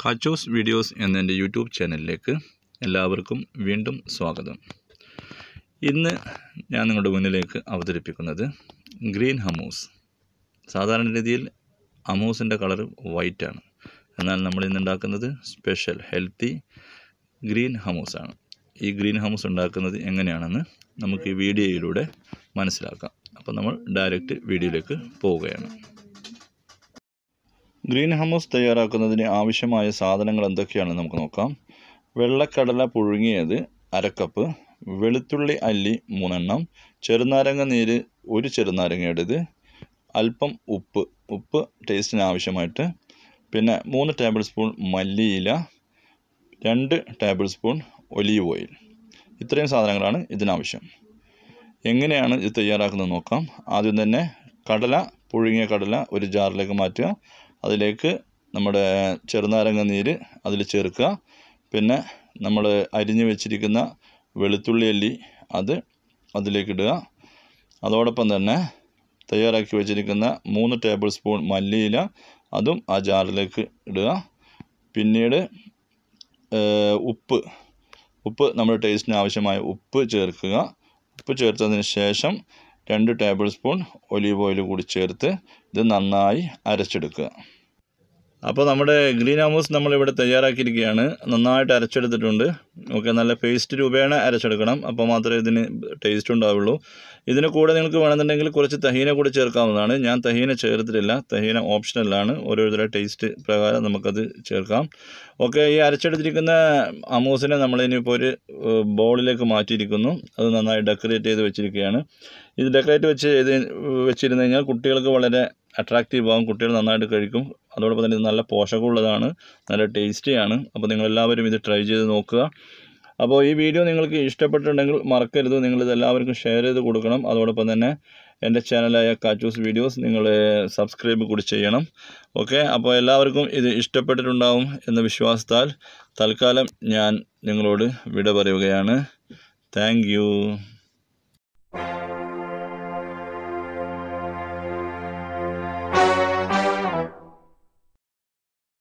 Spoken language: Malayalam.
കാച്ചോസ് വീഡിയോസ് എന്ന എൻ്റെ യൂട്യൂബ് ചാനലിലേക്ക് എല്ലാവർക്കും വീണ്ടും സ്വാഗതം ഇന്ന് ഞാൻ നിങ്ങളുടെ മുന്നിലേക്ക് അവതരിപ്പിക്കുന്നത് ഗ്രീൻ ഹമൂസ് സാധാരണ രീതിയിൽ ഹമൂസിൻ്റെ കളർ വൈറ്റാണ് എന്നാൽ നമ്മൾ ഇന്ന് ഉണ്ടാക്കുന്നത് സ്പെഷ്യൽ ഹെൽത്തി ഗ്രീൻ ഹമൂസാണ് ഈ ഗ്രീൻ ഹമൂസ് ഉണ്ടാക്കുന്നത് എങ്ങനെയാണെന്ന് നമുക്ക് ഈ വീഡിയോയിലൂടെ മനസ്സിലാക്കാം അപ്പോൾ നമ്മൾ ഡയറക്റ്റ് വീഡിയോയിലേക്ക് പോവുകയാണ് ഗ്രീൻ ഹമൂസ് തയ്യാറാക്കുന്നതിന് ആവശ്യമായ സാധനങ്ങൾ എന്തൊക്കെയാണെന്ന് നമുക്ക് നോക്കാം വെള്ളക്കടല പുഴുങ്ങിയത് അരക്കപ്പ് വെളുത്തുള്ളി അല്ലി മൂന്നെണ്ണം ചെറുനാരങ്ങ നീര് ഒരു ചെറുനാരങ്ങയുടേത് അല്പം ഉപ്പ് ഉപ്പ് ടേസ്റ്റിന് ആവശ്യമായിട്ട് പിന്നെ മൂന്ന് ടേബിൾ സ്പൂൺ മല്ലിയില രണ്ട് ടേബിൾ സ്പൂൺ ഒലീവ് ഓയിൽ ഇത്രയും സാധനങ്ങളാണ് ഇതിനാവശ്യം എങ്ങനെയാണ് ഇത് തയ്യാറാക്കുന്നത് നോക്കാം ആദ്യം തന്നെ കടല പുഴുങ്ങിയ കടല ഒരു ജാറിലേക്ക് മാറ്റുക അതിലേക്ക് നമ്മുടെ ചെറുനാരങ്ങ നീര് അതിൽ ചേർക്കുക പിന്നെ നമ്മൾ അരിഞ്ഞു വെച്ചിരിക്കുന്ന വെളുത്തുള്ളി അല്ലി അത് അതിലേക്ക് ഇടുക അതോടൊപ്പം തന്നെ തയ്യാറാക്കി വെച്ചിരിക്കുന്ന മൂന്ന് ടേബിൾ സ്പൂൺ മല്ലിയില അതും ആ ജാറിലേക്ക് ഇടുക പിന്നീട് ഉപ്പ് ഉപ്പ് നമ്മുടെ ടേസ്റ്റിന് ആവശ്യമായ ഉപ്പ് ചേർക്കുക ഉപ്പ് ചേർത്തതിന് ശേഷം രണ്ട് ടേബിൾ സ്പൂൺ ഒലീവ് ഓയിൽ കൂടി ചേർത്ത് ഇത് നന്നായി അരച്ചെടുക്കുക അപ്പോൾ നമ്മുടെ ഗ്രീൻ ഹമൂസ് നമ്മളിവിടെ തയ്യാറാക്കിയിരിക്കുകയാണ് നന്നായിട്ട് അരച്ചെടുത്തിട്ടുണ്ട് ഓക്കെ നല്ല പേസ്റ്റ് രൂപേണ അരച്ചെടുക്കണം അപ്പോൾ മാത്രമേ ഇതിന് ടേസ്റ്റ് ഉണ്ടാവുള്ളൂ ഇതിന് കൂടെ നിങ്ങൾക്ക് വേണമെന്നുണ്ടെങ്കിൽ കുറച്ച് തഹീന കൂടി ചേർക്കാവുന്നതാണ് ഞാൻ തഹീന ചേർത്തിട്ടില്ല തഹീന ഓപ്ഷണലാണ് ഓരോരുത്തരുടെ ടേസ്റ്റ് പ്രകാരം നമുക്കത് ചേർക്കാം ഓക്കെ ഈ അരച്ചെടുത്തിരിക്കുന്ന അമൂസിനെ നമ്മളിനിപ്പോൾ ഒരു ബൗളിലേക്ക് മാറ്റിയിരിക്കുന്നു അത് നന്നായി ഡെക്കറേറ്റ് ചെയ്ത് വെച്ചിരിക്കുകയാണ് ഇത് ഡെക്കറേറ്റ് വെച്ച് ചെയ്ത് വെച്ചിരുന്നു കഴിഞ്ഞാൽ കുട്ടികൾക്ക് വളരെ അട്രാക്റ്റീവ് ആകും കുട്ടികൾ നന്നായിട്ട് കഴിക്കും അതോടൊപ്പം തന്നെ ഇത് നല്ല പോഷകമുള്ളതാണ് നല്ല ടേസ്റ്റിയാണ് അപ്പോൾ നിങ്ങളെല്ലാവരും ഇത് ട്രൈ ചെയ്ത് നോക്കുക അപ്പോൾ ഈ വീഡിയോ നിങ്ങൾക്ക് ഇഷ്ടപ്പെട്ടിട്ടുണ്ടെങ്കിൽ മറക്കരുത് നിങ്ങളിത് എല്ലാവർക്കും ഷെയർ ചെയ്ത് കൊടുക്കണം അതോടൊപ്പം തന്നെ എൻ്റെ ചാനലായ കാച്ചൂസ് വീഡിയോസ് നിങ്ങൾ സബ്സ്ക്രൈബ് കൂടി ചെയ്യണം ഓക്കെ അപ്പോൾ എല്ലാവർക്കും ഇത് ഇഷ്ടപ്പെട്ടിട്ടുണ്ടാവും എന്ന വിശ്വാസത്താൽ തൽക്കാലം ഞാൻ നിങ്ങളോട് വിട പറയുകയാണ് താങ്ക്